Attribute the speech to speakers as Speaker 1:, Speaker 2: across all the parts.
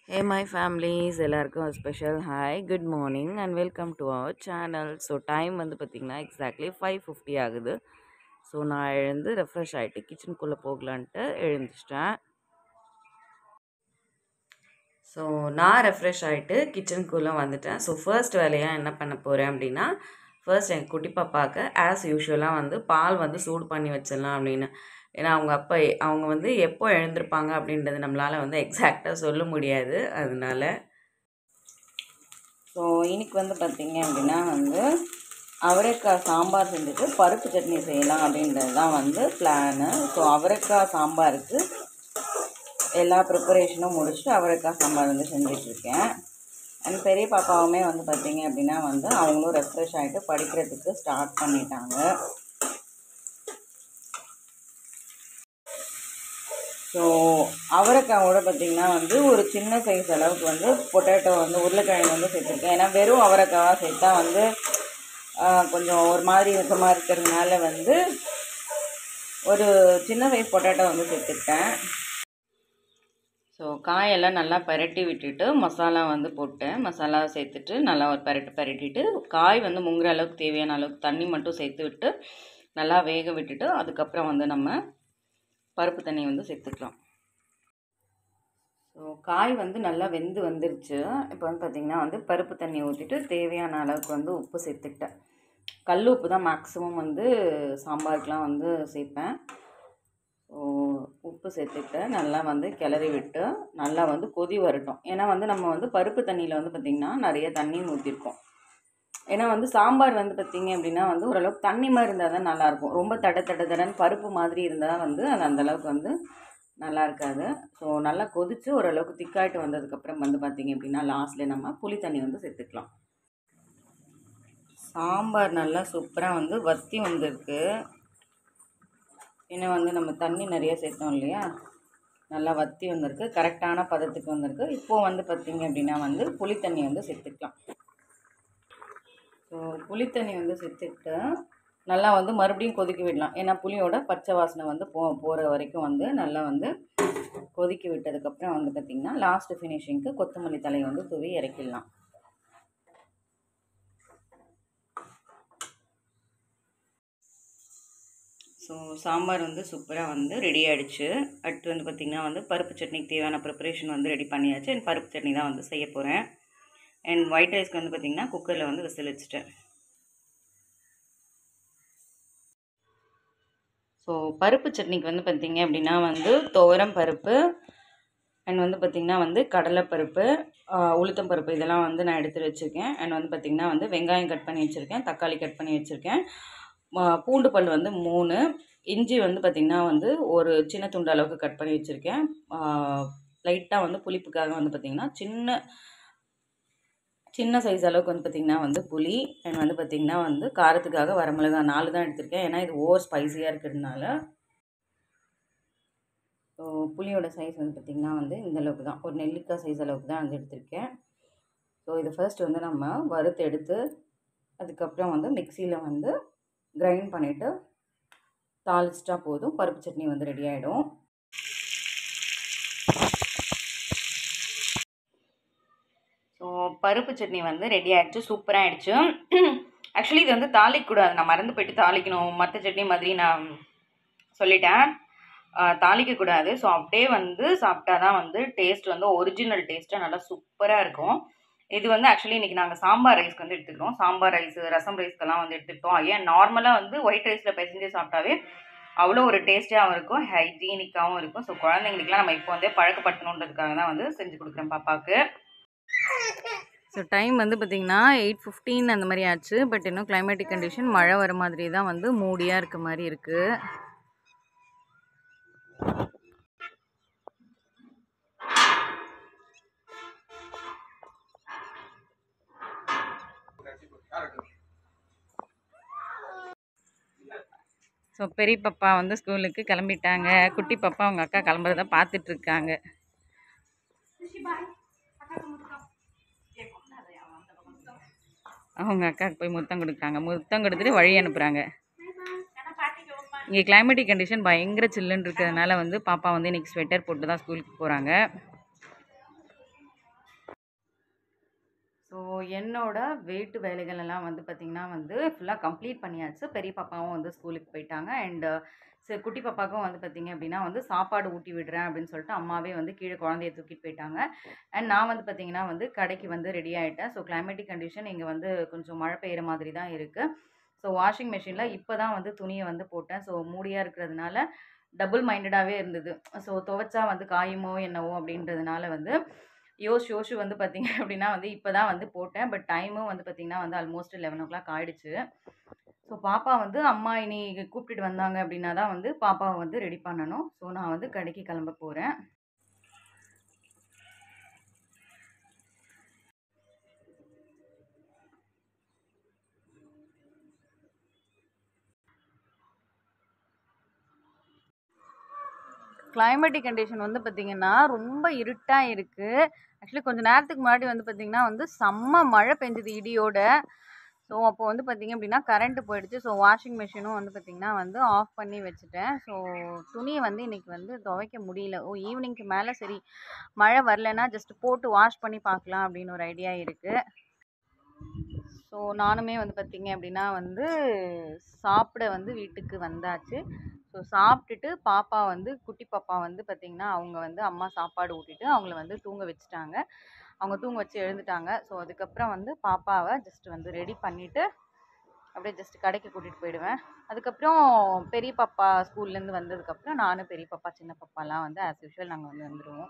Speaker 1: Hey my families எல்லாருக்கும் ஒரு special hi good morning and welcome to our channel so time வந்து பார்த்திங்கன்னா exactly five fifty ஆகுது so நான் எழுந்து ரெஃப்ரெஷ் ஆகிட்டு கிச்சனுக்குள்ளே போகலான்ட்டு எழுந்திரிச்சிட்டேன் ஸோ நான் ரெஃப்ரெஷ் ஆகிட்டு கிச்சனுக்குள்ளே வந்துட்டேன் ஸோ ஃபர்ஸ்ட் வேலையாக என்ன பண்ண போகிறேன் அப்படின்னா ஃபர்ஸ்ட் எங்கள் குட்டி பாப்பாவுக்கு ஆஸ் யூஷுவலாக வந்து பால் வந்து சூடு பண்ணி வச்சிடலாம் அப்படின்னு ஏன்னா அவங்க அப்பா அவங்க வந்து எப்போ எழுந்திருப்பாங்க அப்படின்றது நம்மளால் வந்து எக்ஸாக்டாக சொல்ல முடியாது அதனால ஸோ இன்னைக்கு வந்து பார்த்திங்க அப்படின்னா வந்து அவரைக்காய் சாம்பார் செஞ்சுட்டு பருப்பு சட்னி செய்யலாம் அப்படின்றது தான் வந்து பிளானு ஸோ அவரைக்காய் சாம்பாருக்கு எல்லா ப்ரிப்பரேஷனும் முடிச்சுட்டு அவரைக்காய் சாம்பார் வந்து செஞ்சிட்ருக்கேன் அண்ட் பெரிய பாப்பாவுமே வந்து பார்த்திங்க அப்படின்னா வந்து அவங்களும் ரெஃப்ரெஷ் ஆகிட்டு படிக்கிறதுக்கு ஸ்டார்ட் பண்ணிட்டாங்க ஸோ அவரைக்காவோட பார்த்திங்கன்னா வந்து ஒரு சின்ன சைஸ் அளவுக்கு வந்து பொட்டேட்டோ வந்து உருளைக்கிழங்கு வந்து சேர்த்துருக்கேன் ஏன்னா வெறும் அவரைக்காவாக சேர்த்தா வந்து கொஞ்சம் ஒரு மாதிரி விசமாக இருக்கிறதுனால வந்து ஒரு சின்ன சைஸ் பொட்டேட்டோ வந்து சேர்த்துக்கிட்டேன் ஸோ காயெல்லாம் நல்லா பரட்டி விட்டுட்டு மசாலா வந்து போட்டேன் மசாலா சேர்த்துட்டு நல்லா ஒரு பரட்டு பரட்டிட்டு காய் வந்து முங்குற அளவுக்கு தேவையான அளவுக்கு தண்ணி மட்டும் சேர்த்து விட்டு நல்லா வேக விட்டுட்டு அதுக்கப்புறம் வந்து நம்ம பருப்பு தண்ணி வந்து சேர்த்துக்கலாம் ஸோ காய் வந்து நல்லா வெந்து வந்துருச்சு இப்போ வந்து பார்த்திங்கன்னா வந்து பருப்பு தண்ணி ஊற்றிட்டு தேவையான அளவுக்கு வந்து உப்பு சேர்த்துக்கிட்டேன் கல் உப்பு தான் மேக்ஸிமம் வந்து சாம்பாருக்கெலாம் வந்து சேர்ப்பேன் ஸோ உப்பு சேர்த்துக்கிட்டு நல்லா வந்து கிளறி விட்டு நல்லா வந்து கொதி வரட்டும் ஏன்னா வந்து நம்ம வந்து பருப்பு தண்ணியில் வந்து பார்த்திங்கன்னா நிறைய தண்ணி ஊற்றிருக்கோம் ஏன்னா வந்து சாம்பார் வந்து பார்த்திங்க அப்படின்னா வந்து ஓரளவுக்கு தண்ணி மாதிரி இருந்தால் தான் நல்லாயிருக்கும் ரொம்ப தட தட தடன்னு பருப்பு மாதிரி இருந்தால் வந்து அது அந்தளவுக்கு வந்து நல்லா இருக்காது ஸோ நல்லா கொதித்து ஓரளவுக்கு திக்காயிட்டு வந்ததுக்கப்புறம் வந்து பார்த்திங்க அப்படின்னா லாஸ்ட்டில் நம்ம புளி தண்ணி வந்து சேர்த்துக்கலாம் சாம்பார் நல்லா சூப்பராக வந்து வத்தி வந்திருக்கு ஏன்னா வந்து நம்ம தண்ணி நிறைய சேர்த்தோம் இல்லையா நல்லா வத்தி வந்திருக்கு கரெக்டான பதத்துக்கு வந்திருக்கு இப்போது வந்து பார்த்திங்க அப்படின்னா வந்து புளி தண்ணி வந்து சேர்த்துக்கலாம் ஸோ புளித்தண்ணி வந்து சேர்த்துக்கிட்டு நல்லா வந்து மறுபடியும் கொதிக்க விடலாம் ஏன்னா புளியோட பச்சை வாசனை வந்து போ போகிற வரைக்கும் வந்து நல்லா வந்து கொதிக்க விட்டதுக்கப்புறம் வந்து பார்த்திங்கன்னா லாஸ்ட்டு ஃபினிஷிங்க்கு கொத்தமல்லி தலையை வந்து தூவி இறக்கிடலாம் ஸோ சாம்பார் வந்து சூப்பராக வந்து ரெடி ஆகிடுச்சு அடுத்து வந்து பார்த்திங்கன்னா வந்து பருப்பு சட்னிக்கு தேவையான ப்ரிப்பரேஷன் வந்து ரெடி பண்ணியாச்சு அண்ட் பருப்பு சட்னி தான் வந்து செய்ய போகிறேன் அண்ட் ஒயிட் ரைஸ்க்கு வந்து பார்த்திங்கன்னா குக்கரில் வந்து விசில் வச்சுட்டேன் ஸோ பருப்பு சட்னிக்கு வந்து பார்த்திங்க அப்படின்னா வந்து துவரம் பருப்பு அண்ட் வந்து பார்த்திங்கன்னா வந்து கடலைப்பருப்பு உளுத்தம் பருப்பு இதெல்லாம் வந்து நான் எடுத்து வச்சுருக்கேன் அண்ட் வந்து பார்த்திங்கன்னா வந்து வெங்காயம் கட் பண்ணி வச்சுருக்கேன் தக்காளி கட் பண்ணி வச்சுருக்கேன் பூண்டு பல் வந்து மூணு இஞ்சி வந்து பார்த்திங்கன்னா வந்து ஒரு சின்ன துண்டு அளவுக்கு கட் பண்ணி வச்சுருக்கேன் லைட்டாக வந்து புளிப்புக்காக வந்து பார்த்திங்கன்னா சின்ன சின்ன சைஸ் அளவுக்கு வந்து பார்த்திங்கன்னா வந்து புளி அண்ட் வந்து பார்த்திங்கன்னா வந்து காரத்துக்காக வரமிளகா நாலு தான் எடுத்திருக்கேன் ஏன்னா இது ஓவர் ஸ்பைஸியாக இருக்கிறதுனால ஸோ புளியோட சைஸ் வந்து பார்த்திங்கன்னா வந்து இந்த அளவுக்கு தான் ஒரு நெல்லிக்காய் சைஸ் அளவுக்கு தான் வந்து எடுத்திருக்கேன் ஸோ இது ஃபர்ஸ்ட் வந்து நம்ம வறுத்து எடுத்து அதுக்கப்புறம் வந்து மிக்சியில் வந்து கிரைண்ட் பண்ணிவிட்டு தாளிச்சிட்டா போதும் பருப்பு சட்னி வந்து ரெடி ஆகிடும் ஸோ பருப்பு சட்னி வந்து ரெடி ஆகிடுச்சு சூப்பராக ஆகிடுச்சு ஆக்சுவலி இது வந்து தாளிக்கக்கூடாது நான் மறந்து போயிட்டு தாளிக்கணும் மற்ற சட்னி மாதிரி நான் சொல்லிட்டேன் தாளிக்கக்கூடாது ஸோ அப்படியே வந்து சாப்பிட்டா தான் வந்து டேஸ்ட் வந்து ஒரிஜினல் டேஸ்ட்டாக நல்லா சூப்பராக இருக்கும் இது வந்து ஆக்சுவலி இன்றைக்கி நாங்கள் சாம்பார் ரைஸ்க்கு வந்து எடுத்துக்கிறோம் சாம்பார் ரைஸ் ரசம் ரைஸ்க்கெல்லாம் வந்து எடுத்துக்கிட்டோம் ஏன் நார்மலாக வந்து ஒயிட் ரைஸில் பிசைஞ்சு சாப்பிட்டாவே அவ்வளோ ஒரு டேஸ்ட்டாகவும் இருக்கும் ஹைஜீனிக்காகவும் இருக்கும் ஸோ குழந்தைங்களுக்குலாம் நம்ம இப்போ வந்து பழக்கப்படுத்தணுன்றதுக்காக தான் வந்து செஞ்சு கொடுக்குறேன் பாப்பாவுக்கு ஸோ டைம் வந்து பார்த்திங்கன்னா எயிட் ஃபிஃப்டீன் அந்த மாதிரி ஆச்சு பட் இன்னும் கிளைமேட்டிக் கண்டிஷன் மழை வர மாதிரி தான் வந்து மூடியாக இருக்க மாதிரி இருக்குது ஸோ பெரிய பாப்பா வந்து ஸ்கூலுக்கு கிளம்பிட்டாங்க குட்டி பாப்பா அவங்க அக்கா கிளம்புறத பார்த்துட்ருக்காங்க அவங்க அக்காவுக்கு போய் முத்தம் கொடுக்குறாங்க முத்தம் கொடுத்துட்டு வழி அனுப்புகிறாங்க இங்கே கிளைமேட்டிக் கண்டிஷன் பயங்கர சில்லுன்னு இருக்கிறதுனால வந்து பாப்பா வந்து இன்றைக்கி ஸ்வெட்டர் போட்டு தான் ஸ்கூலுக்கு போகிறாங்க என்னோட வீட்டு வேலைகள் எல்லாம் வந்து பார்த்திங்கன்னா வந்து ஃபுல்லாக கம்ப்ளீட் பண்ணியாச்சு பெரிய பாப்பாவும் வந்து ஸ்கூலுக்கு போயிட்டாங்க அண்டு சரி குட்டி பாப்பாவுக்கும் வந்து பார்த்திங்க அப்படின்னா வந்து சாப்பாடு ஊட்டி விடுறேன் அப்படின்னு சொல்லிட்டு அம்மாவே வந்து கீழே குழந்தைய தூக்கிட்டு போயிட்டாங்க அண்ட் நான் வந்து பார்த்திங்கன்னா வந்து கடைக்கு வந்து ரெடி ஆகிட்டேன் ஸோ கிளைமேட்டிக் கண்டிஷன் இங்கே வந்து கொஞ்சம் மழை பெய்கிற மாதிரி தான் இருக்குது ஸோ வாஷிங் மிஷினில் இப்போ தான் வந்து துணியை வந்து போட்டேன் ஸோ மூடியாக இருக்கிறதுனால டபுள் மைண்டடாகவே இருந்தது ஸோ துவைச்சா வந்து காயுமோ என்னவோ அப்படின்றதுனால வந்து யோசிச்சு யோசிச்சு வந்து பார்த்திங்க அப்படின்னா வந்து இப்போ தான் வந்து போட்டேன் பட் டைமும் வந்து பார்த்திங்கன்னா வந்து ஆல்மோஸ்ட் லெவன் ஓ கிளாக் ஆகிடுச்சு ஸோ பாப்பா வந்து அம்மா இனி கூப்பிட்டுட்டு வந்தாங்க அப்படின்னா தான் வந்து பாப்பாவை வந்து ரெடி பண்ணணும் ஸோ நான் வந்து கடைக்கு கிளம்ப போகிறேன் கிளைமேட்டிக் கண்டிஷன் வந்து பார்த்திங்கன்னா ரொம்ப இருட்டாக இருக்குது ஆக்சுவலி கொஞ்சம் நேரத்துக்கு முன்னாடி வந்து பார்த்திங்கன்னா வந்து செம்ம மழை பெஞ்சுது இடியோட ஸோ அப்போ வந்து பார்த்திங்க அப்படின்னா கரண்ட்டு போயிடுச்சு ஸோ வாஷிங் மிஷினும் வந்து பார்த்திங்கன்னா வந்து ஆஃப் பண்ணி வச்சுட்டேன் ஸோ துணியை வந்து இன்றைக்கி வந்து துவைக்க முடியல ஓ ஈவினிங்க்கு மேலே சரி மழை வரலன்னா ஜஸ்ட் போட்டு வாஷ் பண்ணி பார்க்கலாம் அப்படின்னு ஒரு ஐடியா இருக்குது ஸோ நானுமே வந்து பார்த்திங்க அப்படின்னா வந்து சாப்பிட வந்து வீட்டுக்கு வந்தாச்சு ஸோ சாப்பிட்டுட்டு பாப்பா வந்து குட்டி பாப்பா வந்து பார்த்திங்கன்னா அவங்க வந்து அம்மா சாப்பாடு ஊட்டிட்டு அவங்கள வந்து தூங்க வச்சுட்டாங்க அவங்க தூங்க வச்சு எழுந்துட்டாங்க ஸோ அதுக்கப்புறம் வந்து பாப்பாவை ஜஸ்ட் வந்து ரெடி பண்ணிவிட்டு அப்படியே ஜஸ்ட் கடைக்கு கூட்டிகிட்டு போயிடுவேன் அதுக்கப்புறம் பெரிய பாப்பா ஸ்கூல்லேருந்து வந்ததுக்கப்புறம் நானும் பெரிய பாப்பா சின்ன பாப்பாலாம் வந்து ஆஸ் யூஷுவல் நாங்கள் வந்து வந்துடுவோம்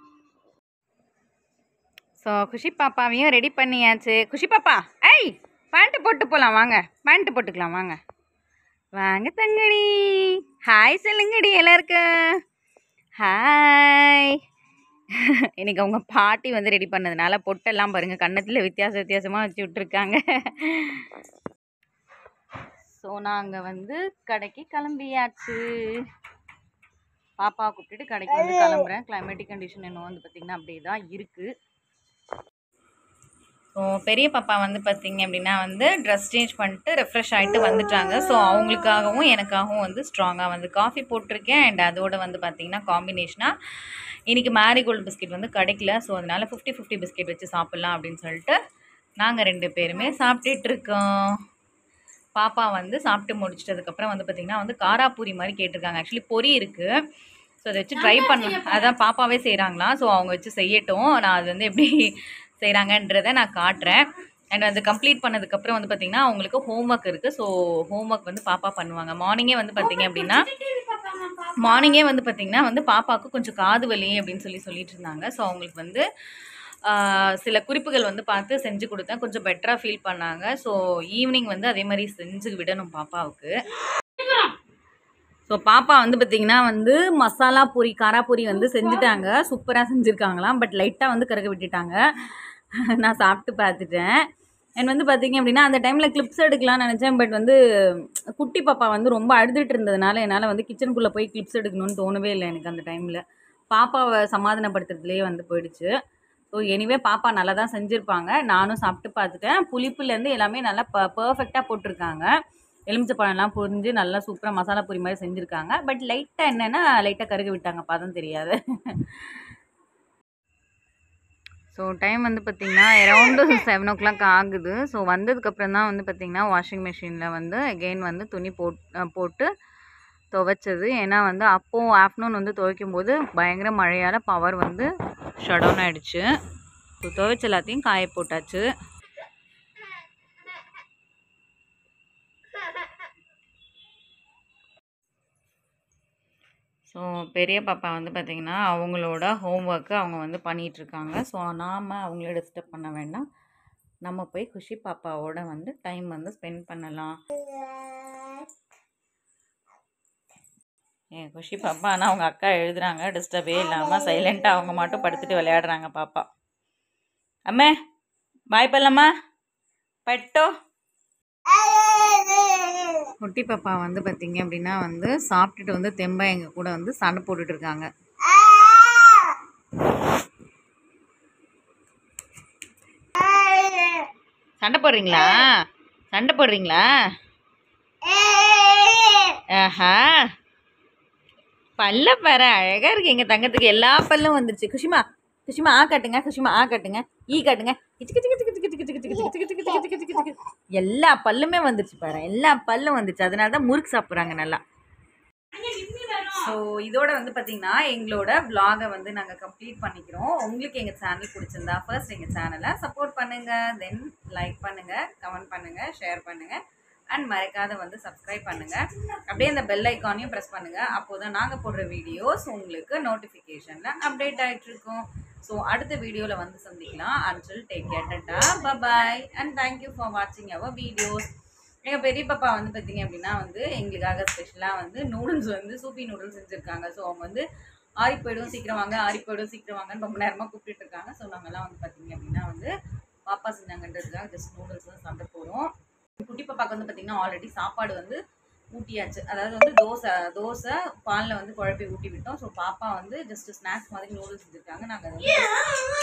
Speaker 1: ஸோ குஷி பாப்பாவையும் ரெடி பண்ணியாச்சு குஷி பாப்பா ஐய் பேண்ட்டு போட்டு போகலாம் வாங்க பேண்ட்டு போட்டுக்கலாம் வாங்க வாங்க தங்கடி ஹாய் சொல்லுங்கடி எல்லாருக்கும் ஹாய் இன்னைக்கு அவங்க பாட்டி வந்து ரெடி பண்ணதுனால பொட்டெல்லாம் பாருங்கள் கன்னத்தில் வித்தியாச வித்தியாசமாக வச்சு விட்ருக்காங்க ஸோ நாங்கள் வந்து கடைக்கு கிளம்பியாச்சு பாப்பா கூப்பிட்டுட்டு கடைக்கு வந்து கிளம்புறேன் கிளைமேட்டிக் கண்டிஷன் இன்னும் வந்து பார்த்திங்கன்னா அப்படியே தான் இருக்குது ஸோ பெரிய பாப்பா வந்து பார்த்திங்க அப்படின்னா வந்து ட்ரெஸ் சேஞ்ச் பண்ணிட்டு ரெஃப்ரெஷ் ஆகிட்டு வந்துட்டாங்க ஸோ அவங்களுக்காகவும் எனக்காகவும் வந்து ஸ்ட்ராங்காக வந்து காஃபி போட்டிருக்கேன் அண்ட் அதோட வந்து பார்த்திங்கன்னா காம்பினேஷனாக இன்றைக்கி மேரிகோல்டு பிஸ்கெட் வந்து கிடைக்கல ஸோ அதனால் ஃபிஃப்டி ஃபிஃப்டி பிஸ்கெட் வச்சு சாப்பிட்லாம் அப்படின்னு சொல்லிட்டு நாங்கள் ரெண்டு பேருமே சாப்பிட்டுட்டு இருக்கோம் பாப்பா வந்து சாப்பிட்டு முடிச்சிட்டதுக்கப்புறம் வந்து பார்த்திங்கன்னா வந்து காராப்பூரி மாதிரி கேட்டிருக்காங்க ஆக்சுவலி பொரி இருக்குது ஸோ அதை வச்சு ட்ரை பண்ண அதான் பாப்பாவே செய்கிறாங்களா ஸோ அவங்க வச்சு செய்யட்டும் நான் அது வந்து எப்படி செய்கிறாங்கன்றதை நான் காட்டுறேன் அண்ட் அது கம்ப்ளீட் பண்ணதுக்கப்புறம் வந்து பார்த்திங்கன்னா அவங்களுக்கு ஹோம்ஒர்க் இருக்குது ஸோ ஹோம்ஒர்க் வந்து பாப்பா பண்ணுவாங்க மார்னிங்கே வந்து பார்த்திங்க அப்படின்னா மார்னிங்கே வந்து பார்த்திங்கன்னா வந்து பாப்பாவுக்கு கொஞ்சம் காது வலி அப்படின்னு சொல்லி சொல்லிட்டு இருந்தாங்க ஸோ அவங்களுக்கு வந்து ஆஹ், சில குறிப்புகள் வந்து பார்த்து செஞ்சு கொடுத்தேன் கொஞ்சம் பெட்டராக ஃபீல் பண்ணாங்க ஸோ ஈவினிங் வந்து அதே மாதிரி செஞ்சு விடணும் பாப்பாவுக்கு ஸோ பாப்பா வந்து பார்த்திங்கன்னா வந்து மசாலா பூரி காராப்பூரி வந்து செஞ்சுட்டாங்க சூப்பராக செஞ்சுருக்காங்களாம் பட் லைட்டாக வந்து கறக்க விட்டுட்டாங்க நான் சாப்பிட்டு பார்த்துட்டேன் அண்ட் வந்து பார்த்திங்க அப்படின்னா அந்த டைமில் கிளிப்ஸ் எடுக்கலாம்னு நினச்சேன் பட் வந்து குட்டி பாப்பா வந்து ரொம்ப அழுதுட்டு இருந்ததுனால என்னால் வந்து கிச்சனுக்குள்ளே போய் கிளிப்ஸ் எடுக்கணும்னு தோணவே இல்லை எனக்கு அந்த டைமில் பாப்பாவை சமாதானப்படுத்துறதுலேயே வந்து போயிடுச்சு ஸோ எனிவே பாப்பா நல்லா தான் செஞ்சுருப்பாங்க நானும் சாப்பிட்டு பார்த்துட்டேன் புளிப்புலேருந்து எல்லாமே நல்லா ப பர்ஃபெக்டாக போட்டிருக்காங்க எலுமிச்சப்பழம்லாம் புரிஞ்சு நல்லா சூப்பராக மசாலா பூரி மாதிரி செஞ்சுருக்காங்க பட் லைட்டாக என்னென்னா லைட்டாக கருக விட்டாங்க பதம் தெரியாது ஸோ டைம் வந்து பார்த்திங்கன்னா அரௌண்டு செவன் ஓ கிளாக் ஆகுது ஸோ வந்ததுக்கப்புறம் தான் வந்து பார்த்திங்கன்னா வாஷிங் மிஷினில் வந்து அகெயின் வந்து துணி போட் அஹ் போட்டு துவைச்சது ஏன்னா வந்து அப்போது ஆஃப்டர்நூன் வந்து துவைக்கும் போது பயங்கர மழையால் பவர் வந்து ஷட் டவுன் ஆகிடுச்சு ஸோ துவைச்ச எல்லாத்தையும் காய போட்டாச்சு ஸோ பெரிய பாப்பா வந்து பார்த்திங்கன்னா அவங்களோட ஹோம்ஒர்க்கு அவங்க வந்து பண்ணிகிட்ருக்காங்க ஸோ நாம் அவங்கள டிஸ்டர்ப் பண்ண வேண்டாம் நம்ம போய் குஷி பாப்பாவோட வந்து டைம் வந்து ஸ்பெண்ட் பண்ணலாம் ஏன் குஷி பாப்பா ஆனால் அவங்க அக்கா எழுதுறாங்க டிஸ்டர்பே இல்லாமல் சைலண்ட்டாக அவங்க மட்டும் படுத்துட்டு விளையாடுறாங்க பாப்பா அம்மே பாய் பல்லம்மா பட்டோ குட்டி பாப்பா வந்து பார்த்தீங்க அப்படின்னா வந்து சாப்பிட்டுட்டு வந்து தெம்பா எங்கள் கூட வந்து சண்டை போட்டுட்டு இருக்காங்க சண்டை போடுறீங்களா சண்டை போடுறீங்களா ஆஹா பல்ல பாரு அழகா இருக்கு எங்க தங்கத்துக்கு எல்லா பல்லும் வந்துருச்சு குஷிமா குஷிமா ஆ காட்டுங்க குஷிமா ஆ காட்டுங்க ஈ காட்டுங்க
Speaker 2: கிச்சு கிச்சு கிச்சு கிச்சு கிச்சு கிச்சு கிச்சு கிச்சு கிச்சு கிச்சு கிச்சு கிச்சு கிச்சு. எல்லா பல்லுமே வந்துச்சு பாரு எல்லா பல்லும் வந்துச்சு அதனால தான் முறுக்கு சாப்பிட்றாங்க நல்லா ஸோ இதோட வந்து பார்த்தீங்கன்னா எங்களோட vlog-அ வந்து நாங்கள் கம்ப்ளீட் பண்ணிக்கிறோம் உங்களுக்கு எங்கள் சேனல் பிடிச்சிருந்தா ஃபர்ஸ்ட் எங்கள் சேனலை சப்போர்ட் பண்ணுங்கள் தென் லைக் பண்ணுங்கள் கமெண்ட் பண்ணுங்கள் ஷேர் பண்ணுங்கள் அண்ட் மறக்காத வந்து சப்ஸ்கிரைப் பண்ணுங்கள் அப்படியே அந்த பெல் ஐக்கானையும் ப்ரெஸ் பண்ணுங்கள் அப்போ தான் நாங்கள் போடுற வீடியோஸ் உங்களுக்கு நோட்டிஃபிகேஷனில் அப்டேட் ஆகிட்டு இருக்கும் ஸோ அடுத்த வீடியோவில் வந்து சந்திக்கலாம் until take care tata bye bye and thank you for வாட்சிங் அவர் வீடியோஸ் எங்கள் பெரிய பாப்பா வந்து பார்த்தீங்க அப்படின்னா வந்து எங்களுக்காக ஸ்பெஷலாக வந்து நூடுல்ஸ் வந்து சூப்பி நூடுல்ஸ் செஞ்சுருக்காங்க ஸோ அவங்க வந்து ஆறி போயிடும் சீக்கிரம் வாங்க ஆறி போயிடும் சீக்கிரம் வாங்கன்னு ரொம்ப நேரமாக கூப்பிட்டுட்டு இருக்காங்க ஸோ நாங்கெல்லாம் வந்து பார்த்தீங்க அப்படின்னா வந்து பாப்பா செஞ்சாங்கன்றதுக்காக ஜஸ்ட் நூடுல்ஸ் தான் சாப்பிட போகிறோம் குட்டி பாப்பாக்கு வந்து பார்த்தீங்கன்னா ஆல்ரெடி சாப்பாடு வந்து ஊட்டியாச்சு அதாவது வந்து தோசை தோசை பாலில் வந்து குழப்பி ஊட்டி விட்டோம் ஸோ பாப்பா வந்து ஜஸ்ட் ஸ்நாக்ஸ் மாதிரி நூடுல்ஸ் செஞ்சுருக்காங்க நாங்கள் அதை வந்து